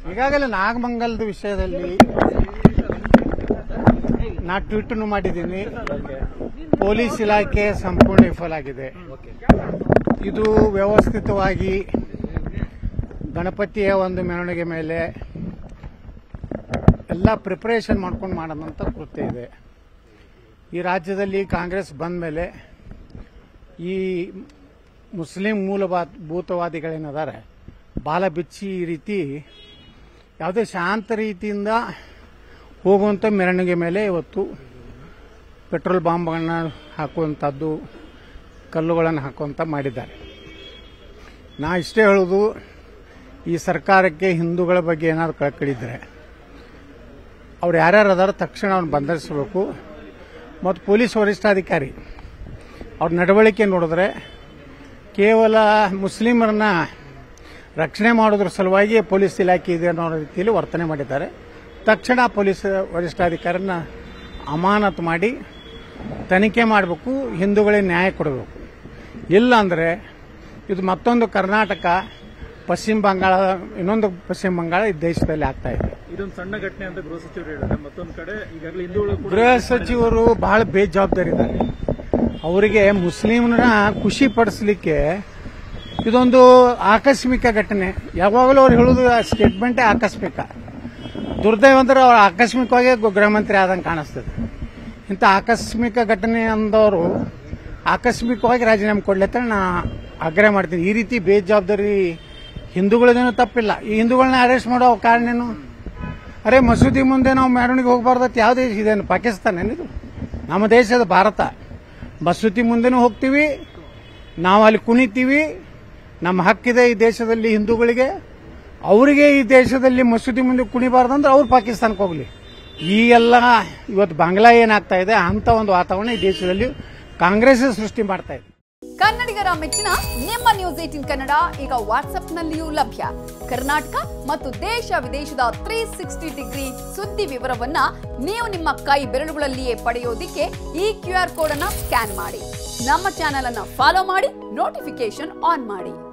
ಈಗಾಗಲೇ ನಾಗಮಂಗಲದ ವಿಷಯದಲ್ಲಿ ನಾ ಟ್ವೀಟನ್ನು ಮಾಡಿದ್ದೀನಿ ಪೊಲೀಸ್ ಇಲಾಖೆ ಸಂಪೂರ್ಣ ವಿಫಲ ಆಗಿದೆ ಇದು ವ್ಯವಸ್ಥಿತವಾಗಿ ಗಣಪತಿಯ ಒಂದು ಮೆರವಣಿಗೆ ಮೇಲೆ ಎಲ್ಲ ಪ್ರಿಪರೇಷನ್ ಮಾಡ್ಕೊಂಡು ಮಾಡೋದಂತ ಕೃತ್ಯ ಇದೆ ಈ ರಾಜ್ಯದಲ್ಲಿ ಕಾಂಗ್ರೆಸ್ ಬಂದ ಮೇಲೆ ಈ ಮುಸ್ಲಿಂ ಮೂಲಭೂತ ಭೂತವಾದಿಗಳೇನದಾರೆ ಬಾಲ ಬಿಚ್ಚಿ ಈ ರೀತಿ ಯಾವುದೇ ಶಾಂತ ರೀತಿಯಿಂದ ಹೋಗುವಂಥ ಮೆರವಣಿಗೆ ಮೇಲೆ ಇವತ್ತು ಪೆಟ್ರೋಲ್ ಬಾಂಬ್ಗಳನ್ನ ಹಾಕುವಂಥದ್ದು ಕಲ್ಲುಗಳನ್ನು ಹಾಕುವಂತ ಮಾಡಿದ್ದಾರೆ ನಾ ಇಷ್ಟೇ ಹೇಳೋದು ಈ ಸರ್ಕಾರಕ್ಕೆ ಹಿಂದೂಗಳ ಬಗ್ಗೆ ಏನಾದ್ರು ಕಳ್ಕಳಿದ್ರೆ ಅವ್ರು ಯಾರ್ಯಾರು ಅದಾರ ತಕ್ಷಣ ಅವ್ರನ್ನ ಬಂಧಿಸಬೇಕು ಮತ್ತು ಪೊಲೀಸ್ ವರಿಷ್ಠಾಧಿಕಾರಿ ಅವ್ರ ನಡವಳಿಕೆ ನೋಡಿದ್ರೆ ಕೇವಲ ಮುಸ್ಲಿಮರನ್ನ ರಕ್ಷಣೆ ಮಾಡೋದ್ರ ಸಲುವಾಗಿ ಪೊಲೀಸ್ ಇಲಾಖೆ ಇದೆ ಅನ್ನೋ ರೀತಿಯಲ್ಲಿ ವರ್ತನೆ ಮಾಡಿದ್ದಾರೆ ತಕ್ಷಣ ಪೊಲೀಸ್ ವರಿಷ್ಠಾಧಿಕಾರಿನ ಅಮಾನತು ಮಾಡಿ ತನಿಖೆ ಮಾಡಬೇಕು ಹಿಂದೂಗಳಿಗೆ ನ್ಯಾಯ ಕೊಡಬೇಕು ಇಲ್ಲ ಅಂದರೆ ಇದು ಮತ್ತೊಂದು ಕರ್ನಾಟಕ ಪಶ್ಚಿಮ ಬಂಗಾಳ ಇನ್ನೊಂದು ಪಶ್ಚಿಮ ಬಂಗಾಳ ಈ ದೇಶದಲ್ಲಿ ಆಗ್ತಾ ಇದೆ ಇದೊಂದು ಸಣ್ಣ ಘಟನೆ ಅಂತ ಗೃಹ ಸಚಿವರು ಹೇಳಿದ್ದಾರೆ ಮತ್ತೊಂದು ಕಡೆ ಈಗಾಗಲೇ ಹಿಂದೂಗಳು ಕೂಡ ಗೃಹ ಸಚಿವರು ಬಹಳ ಬೇಜವಾಬ್ದಾರಿ ಇದ್ದಾರೆ ಅವರಿಗೆ ಮುಸ್ಲಿಮರನ್ನ ಖುಷಿ ಪಡಿಸಲಿಕ್ಕೆ ಇದೊಂದು ಆಕಸ್ಮಿಕ ಘಟನೆ ಯಾವಾಗಲೂ ಅವ್ರು ಹೇಳೋದು ಸ್ಟೇಟ್ಮೆಂಟೇ ಆಕಸ್ಮಿಕ ದುರ್ದೈವ ಅಂದ್ರೆ ಅವ್ರು ಆಕಸ್ಮಿಕವಾಗಿ ಗೃಹ ಮಂತ್ರಿ ಆದಂಗೆ ಕಾಣಿಸ್ತದೆ ಇಂಥ ಆಕಸ್ಮಿಕ ಘಟನೆ ಅಂದವರು ಆಕಸ್ಮಿಕವಾಗಿ ರಾಜೀನಾಮೆ ಕೊಡ್ಲಿ ಅಂತ ನಾ ಆಗ್ರಹ ಮಾಡ್ತೀನಿ ಈ ರೀತಿ ಬೇಜವಾಬ್ದಾರಿ ಹಿಂದೂಗಳದೇನು ತಪ್ಪಿಲ್ಲ ಈ ಹಿಂದೂಗಳನ್ನ ಅರೆಸ್ಟ್ ಮಾಡೋ ಕಾರಣ ಏನು ಅರೆ ಮಸೂದಿ ಮುಂದೆ ನಾವು ಮೆರವಣಿಗೆ ಹೋಗಬಾರ್ದತ್ ಯಾವ ದೇಶ ಇದೇನು ಪಾಕಿಸ್ತಾನ ಏನಿದು ನಮ್ಮ ದೇಶದ ಭಾರತ ಮಸೂತಿ ಮುಂದೆನೂ ಹೋಗ್ತೀವಿ ನಾವು ಅಲ್ಲಿ ಕುಣಿತೀವಿ ನಮ್ಮ ಹಕ್ಕಿದೆ ಈ ದೇಶದಲ್ಲಿ ಹಿಂದೂಗಳಿಗೆ ಅವರಿಗೆ ಈ ದೇಶದಲ್ಲಿ ಮಸೂದಿ ಮುಂದೆ ಕುಣಿಬಾರ್ದಂದ್ರೆ ಅವ್ರು ಪಾಕಿಸ್ತಾನಕ್ಕೆ ಹೋಗ್ಲಿ ಈ ಎಲ್ಲ ಇವತ್ತು ಬಾಂಗ್ಲಾ ಏನಾಗ್ತಾ ಇದೆ ಅಂತ ಒಂದು ವಾತಾವರಣ ಈ ದೇಶದಲ್ಲಿ ಕಾಂಗ್ರೆಸ್ ಸೃಷ್ಟಿ ಮಾಡ್ತಾ ಇದೆ ಕನ್ನಡಿಗರ ಮೆಚ್ಚಿನ ನಿಮ್ಮ ನ್ಯೂಸ್ ಏಟಿನ್ ಕನ್ನಡ ಈಗ ವಾಟ್ಸ್ಆಪ್ನಲ್ಲಿಯೂ ಲಭ್ಯ ಕರ್ನಾಟಕ ಮತ್ತು ದೇಶ ವಿದೇಶದ ತ್ರೀ ಸಿಕ್ಸ್ಟಿ ಡಿಗ್ರಿ ಸುದ್ದಿ ವಿವರವನ್ನ ನೀವು ನಿಮ್ಮ ಕೈ ಬೆರಳುಗಳಲ್ಲಿಯೇ ಪಡೆಯೋದಿಕ್ಕೆ ಈ ಕ್ಯೂ ಆರ್ ಕೋಡ್ ಅನ್ನ ಸ್ಕ್ಯಾನ್ ಮಾಡಿ ನಮ್ಮ ಚಾನೆಲ್ ಅನ್ನ ಫಾಲೋ ಮಾಡಿ ನೋಟಿಫಿಕೇಶನ್ ಆನ್ ಮಾಡಿ